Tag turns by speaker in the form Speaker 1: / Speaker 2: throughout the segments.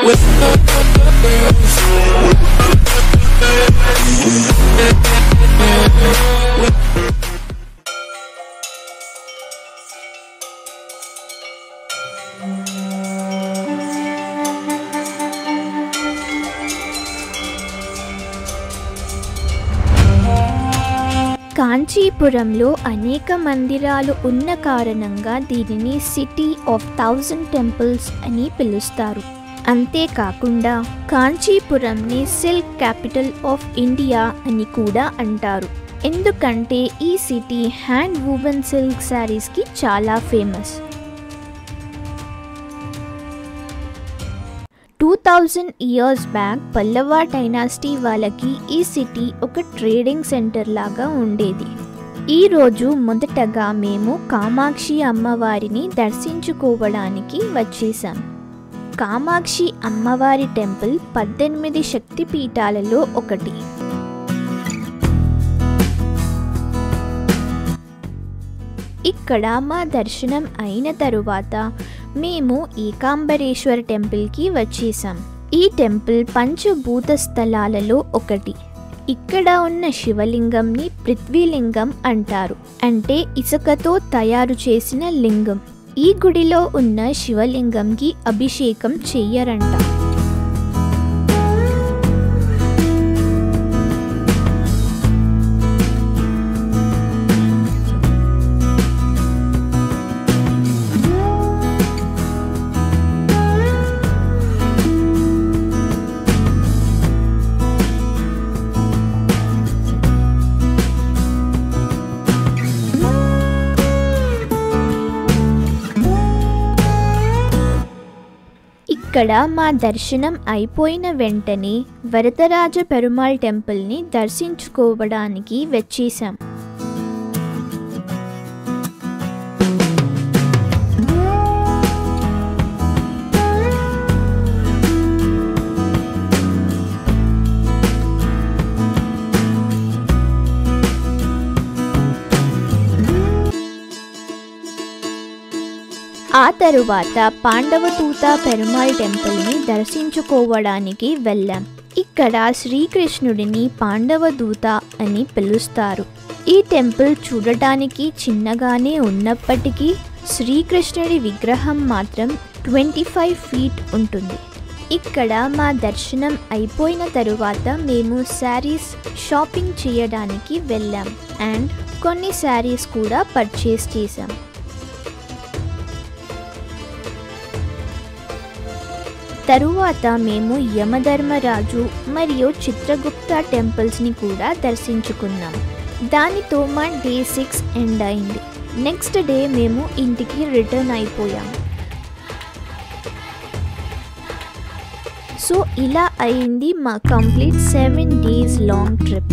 Speaker 1: కాంచీపురంలో అనేక మందిరాలు ఉన్న కారణంగా దీనిని సిటీ ఆఫ్ థౌజండ్ టెంపుల్స్ అని పిలుస్తారు అంతేకాకుండా కాంచీపురంని సిల్క్ క్యాపిటల్ ఆఫ్ ఇండియా అని కూడా అంటారు ఎందుకంటే ఈ సిటీ హ్యాండ్ వూవెన్ సిల్క్ శారీస్కి చాలా famous two thousand years back Pallava dynasty వాళ్ళకి ఈ సిటీ ఒక ట్రేడింగ్ సెంటర్ లాగా ఉండేది ఈ రోజు మొదటగా మేము కామాక్షి అమ్మవారిని దర్శించుకోవడానికి వచ్చేసాం కామాక్షి అమ్మవారి టెంపుల్ పద్దెనిమిది శక్తి పీఠాలలో ఒకటి ఇక్కడ మా దర్శనం అయిన తరువాత మేము ఏకాంబరేశ్వర టెంపుల్కి వచ్చేసాం ఈ టెంపుల్ పంచభూత స్థలాలలో ఒకటి ఇక్కడ ఉన్న శివలింగంని పృథ్వీలింగం అంటారు అంటే ఇసుకతో తయారు చేసిన లింగం ఈ గుడిలో ఉన్న శివలింగంకి అభిషేకం చెయ్యరంట ఇక్కడ మా దర్శనం అయిపోయిన వెంటనే వరదరాజ పెరుమాళ్ టెంపుల్ని దర్శించుకోవడానికి వచ్చేసాం ఆ తరువాత పాండవతూత పెరుమాళ్ టెంపుల్ని దర్శించుకోవడానికి వెళ్ళాం ఇక్కడ శ్రీకృష్ణుడిని పాండవదూత అని పిలుస్తారు ఈ టెంపుల్ చూడటానికి చిన్నగానే ఉన్నప్పటికీ శ్రీకృష్ణుడి విగ్రహం మాత్రం ట్వంటీ ఫైవ్ ఫీట్ ఉంటుంది ఇక్కడ మా దర్శనం అయిపోయిన తరువాత మేము శారీస్ షాపింగ్ చేయడానికి వెళ్ళాం అండ్ కొన్ని శారీస్ కూడా పర్చేస్ చేసాం తరువాత మేము యమధర్మరాజు మరియు చిత్రగుప్త టెంపుల్స్ని కూడా దర్శించుకున్నాం దానితో మా డే సిక్స్ ఎండ్ అయింది నెక్స్ట్ డే మేము ఇంటికి రిటర్న్ అయిపోయాం సో ఇలా అయింది మా complete seven days long trip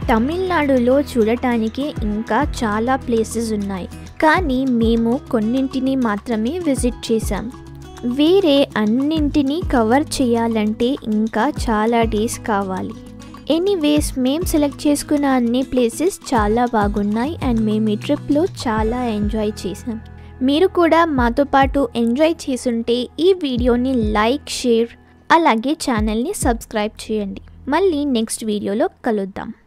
Speaker 1: తమిళనాడులో చూడటానికి ఇంకా చాలా ప్లేసెస్ ఉన్నాయి కానీ మేము కొన్నింటిని మాత్రమే విజిట్ చేసాం వేరే అన్నింటినీ కవర్ చేయాలంటే ఇంకా చాలా డేస్ కావాలి ఎనీవేస్ మేము సెలెక్ట్ చేసుకున్న అన్ని ప్లేసెస్ చాలా బాగున్నాయి అండ్ మేము ఈ ట్రిప్లో చాలా ఎంజాయ్ చేసాం మీరు కూడా మాతో పాటు ఎంజాయ్ చేసుంటే ఈ వీడియోని లైక్ షేర్ అలాగే ఛానల్ని సబ్స్క్రైబ్ చేయండి మళ్ళీ నెక్స్ట్ వీడియోలో కలుద్దాం